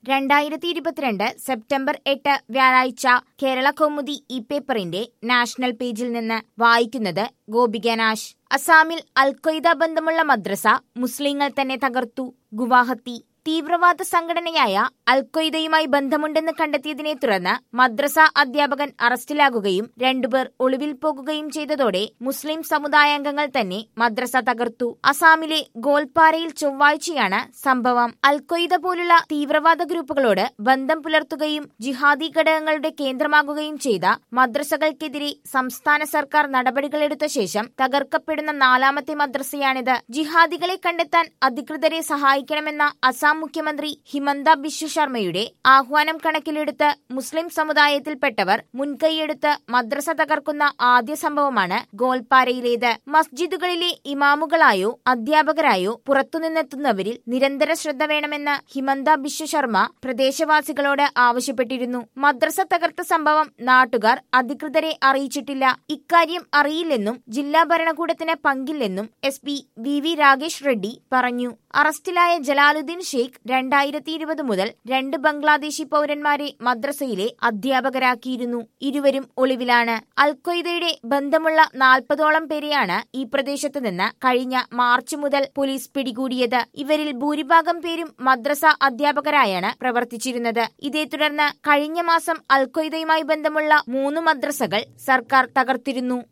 രണ്ടായിരത്തി ഇരുപത്തിരണ്ട് സെപ്റ്റംബർ എട്ട് വ്യാഴാഴ്ച കേരള കൗമുദി ഇ പേപ്പറിന്റെ നാഷണൽ പേജിൽ നിന്ന് വായിക്കുന്നത് ഗോപിക നാശ് അസാമിൽ അൽഖ്വയ്ദ ബന്ധമുള്ള മദ്രസ മുസ്ലിങ്ങൾ തന്നെ തകർത്തു ഗുവാഹത്തി തീവ്രവാദ സംഘടനയായ അൽഖ്വയ്ദയുമായി ബന്ധമുണ്ടെന്ന് കണ്ടെത്തിയതിനെ തുടർന്ന് മദ്രസ അധ്യാപകൻ അറസ്റ്റിലാകുകയും രണ്ടുപേർ ഒളിവിൽ പോകുകയും ചെയ്തതോടെ മുസ്ലിം സമുദായാംഗങ്ങൾ തന്നെ മദ്രസ തകർത്തു അസാമിലെ ഗോൽപാരയിൽ ചൊവ്വാഴ്ചയാണ് സംഭവം അൽഖ്വയ്ദ പോലുള്ള തീവ്രവാദ ഗ്രൂപ്പുകളോട് ബന്ധം പുലർത്തുകയും ജിഹാദി ഘടകങ്ങളുടെ കേന്ദ്രമാകുകയും ചെയ്ത മദ്രസകൾക്കെതിരെ സംസ്ഥാന സർക്കാർ നടപടികളെടുത്ത ശേഷം തകർക്കപ്പെടുന്ന നാലാമത്തെ മദ്രസയാണിത് ജിഹാദികളെ കണ്ടെത്താൻ അധികൃതരെ സഹായിക്കണമെന്ന അസാം മുഖ്യമന്ത്രി ഹിമന്ത ബിശ്വ ശർമ്മയുടെ ആഹ്വാനം കണക്കിലെടുത്ത് മുസ്ലിം സമുദായത്തിൽപ്പെട്ടവർ മുൻകൈയെടുത്ത് മദ്രസ തകർക്കുന്ന ആദ്യ സംഭവമാണ് ഗോൽപാരയിലേത് മസ്ജിദുകളിലെ ഇമാമുകളായോ അധ്യാപകരായോ പുറത്തുനിന്നെത്തുന്നവരിൽ നിരന്തര ശ്രദ്ധ വേണമെന്ന് ഹിമന്ത ബിശ്വ ശർമ്മ പ്രദേശവാസികളോട് ആവശ്യപ്പെട്ടിരുന്നു മദ്രസ തകർത്ത സംഭവം നാട്ടുകാർ അധികൃതരെ അറിയിച്ചിട്ടില്ല ഇക്കാര്യം അറിയില്ലെന്നും ജില്ലാ ഭരണകൂടത്തിന് പങ്കില്ലെന്നും S P V V Rakesh Reddy പറഞ്ഞു അറസ്റ്റിലായ ജലാലുദ്ദീൻ ഷെയ്ഖ് രണ്ടായിരത്തി ഇരുപത് മുതൽ രണ്ട് ബംഗ്ലാദേശി പൗരന്മാരെ മദ്രസയിലെ അധ്യാപകരാക്കിയിരുന്നു ഇരുവരും ഒളിവിലാണ് അൽഖ്വയ്ദയുടെ ബന്ധമുള്ള നാൽപ്പതോളം പേരെയാണ് ഈ പ്രദേശത്ത് നിന്ന് കഴിഞ്ഞ മാർച്ച് മുതൽ പോലീസ് പിടികൂടിയത് ഇവരിൽ ഭൂരിഭാഗം പേരും മദ്രസ അധ്യാപകരായാണ് പ്രവർത്തിച്ചിരുന്നത് ഇതേ തുടർന്ന് കഴിഞ്ഞ മാസം അൽഖ്വയ്ദയുമായി ബന്ധമുള്ള മൂന്ന് മദ്രസകൾ സർക്കാർ തകർത്തിരുന്നു